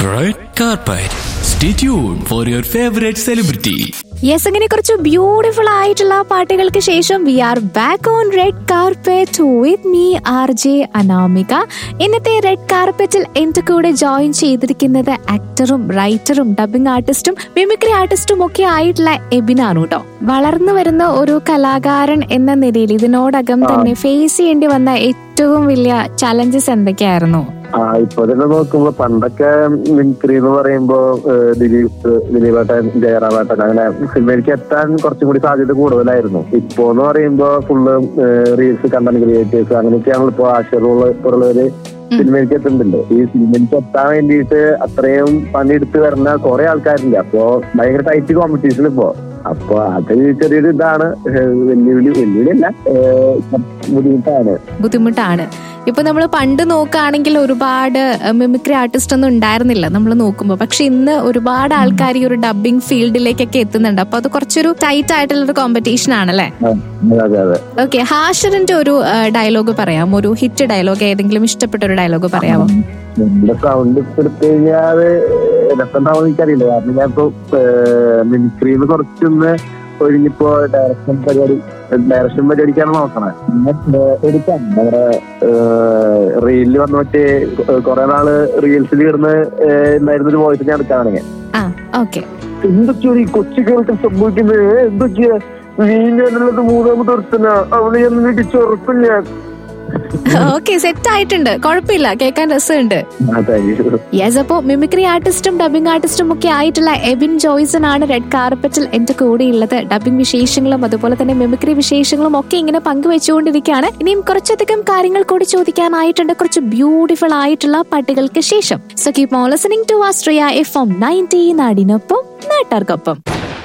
Red carpet. Stay tuned for your favorite celebrity. Yes അങ്ങനെ കുറച്ച് beautiful ആയിട്ടുള്ള പാട്ടുകൾക്ക് ശേഷം we are back on red carpet with me R J Anamika ഇന്നത്തെ red കാർപ്പറ്റിൽ എന്റെ കൂടെ ജോയിൻ ചെയ്തിരിക്കുന്നത് ആക്ടറും റൈറ്ററും ഡബിംഗ് ആർട്ടിസ്റ്റും മിമിക്രി ആർട്ടിസ്റ്റും ഒക്കെ ആയിട്ടുള്ള എബിനാണ് കേട്ടോ വളർന്നു വരുന്ന ഒരു കലാകാരൻ എന്ന നിലയിൽ ഇതിനോടകം തന്നെ ഫേസ് ചെയ്യേണ്ടി വന്ന ഏറ്റവും വലിയ ചലഞ്ചസ് എന്തൊക്കെയായിരുന്നു ആ ഇപ്പൊ തന്നെ നോക്കുമ്പോ പണ്ടൊക്കെ മിമിക്രി എന്ന് പറയുമ്പോ ഏഹ്, ദിലീപ് ദിലീപേട്ടൻ ജയറാമേട്ടൻ അങ്ങനെ സിനിമയിലേക്ക് എത്താൻ കുറച്ചും കൂടി സാധ്യത കൂടുതലായിരുന്നു ഇപ്പോ എന്ന് പറയുമ്പോ ഫുള്ള് റീൽസ് കണ്ടന്റ് ക്രിയേറ്റേഴ്സ് അങ്ങനെയൊക്കെയാണ് ഇപ്പൊ ആശയമുള്ള പോലുള്ളവര് സിനിമയിലേക്ക് എത്തുന്നുണ്ട് ഈ സിനിമയിലേക്ക് എത്താൻ വേണ്ടിയിട്ട് അത്രയും പണിയെടുത്ത് വരുന്ന കുറെ ആൾക്കാരില്ല അപ്പൊ ഭയങ്കര ടൈറ്റ് കോമ്പറ്റീഷൻ ഇപ്പോ അപ്പൊ അത് ചെറിയൊരു ഇതാണ് ഏഹ്, വെല്ലുവിളി വെല്ലുവിളിയല്ല ഏഹ്, ബുദ്ധിമുട്ടാണ് ബുദ്ധിമുട്ടാണ് ഇപ്പൊ നമ്മൾ പണ്ട് നോക്കുകയാണെങ്കിൽ ഒരുപാട് മിമിക്രി ആർട്ടിസ്റ്റ് ഒന്നും ഉണ്ടായിരുന്നില്ല നമ്മൾ നോക്കുമ്പോൾ പക്ഷെ ഇന്ന് ഒരുപാട് ആൾക്കാർ ഈ ഒരു ഡബിംഗ് ഫീൽഡിലേക്കൊക്കെ എത്തുന്നുണ്ട് അപ്പൊ അത് കുറച്ചൊരു ടൈറ്റ് ആയിട്ടുള്ള ഒരു കോമ്പറ്റീഷൻ ആണല്ലേ ആ, അതെ അതെ ഓക്കെ ഹാഷറിന്റെ ഒരു ഡയലോഗ് പറയാം ഒരു ഹിറ്റ് ഡയലോഗ് ഏതെങ്കിലും ഇഷ്ടപ്പെട്ട ഒരു ഡയലോഗ് പറയാമോ എന്റെ സൗണ്ട് എടുത്തു കഴിഞ്ഞാൽ രസമുണ്ടാവും എനിക്കറിയില്ല കാരണം ഞാൻ ഇപ്പൊ മിമിക്രിന്ന് കുറച്ചൊന്ന് ഒഴിഞ്ഞിപ്പോ ഡയറക്ഷൻ പരിപാടി ഡയറക്ഷൻ പരിപാടിക്കാണ് നോക്കണേ പിന്നെ ഏഹ്, എടുക്കാം നമ്മുടെ റീലിൽ വന്ന മറ്റേ കുറെ നാള് റീൽസിൽ ഇടുന്ന ഉണ്ടായിരുന്ന ഒരു വോയിസ് ഞാൻ എടുക്കാണെങ്കിൽ ആ ഓക്കെ എന്തൊക്കെയാണ് ഈ കൊച്ചുകൾക്ക് സംഭവിക്കുന്നത് എന്തൊക്കെയാ നീ ഞാനുള്ളത് മൂന്നാമത് ഒരുത്തനാ അവനെ ഞാൻ ഇടിച്ചുറക്കും ഞാൻ ഓക്കെ സെറ്റ് ആയിട്ടുണ്ട് കുഴപ്പമില്ല കേൾക്കാൻ രസമുണ്ട് ആ താങ്ക് യു യെസ് അപ്പോ മിമിക്രി ആർട്ടിസ്റ്റും ഡബിംഗ് ആർട്ടിസ്റ്റും ഒക്കെ ആയിട്ടുള്ള എബിൻ ജോയ്സൺ ആണ് റെഡ് കാർപ്പറ്റിൽ എന്റെ കൂടെ ഉള്ളത് ഡബിംഗ് വിശേഷങ്ങളും അതുപോലെ തന്നെ മിമിക്രി വിശേഷങ്ങളും ഒക്കെ ഇങ്ങനെ പങ്കുവെച്ചുകൊണ്ടിരിക്കുകയാണ് ഇനിയും കുറച്ചധികം കാര്യങ്ങൾ കൂടി ചോദിക്കാനായിട്ടുണ്ട് കുറച്ച് ബ്യൂട്ടിഫുൾ ആയിട്ടുള്ള പാട്ടുകൾക്ക് ശേഷം so keep on listening to Astria FM ninety നയൻറ്റി നാടിനൊപ്പം നാട്ടാർക്കൊപ്പം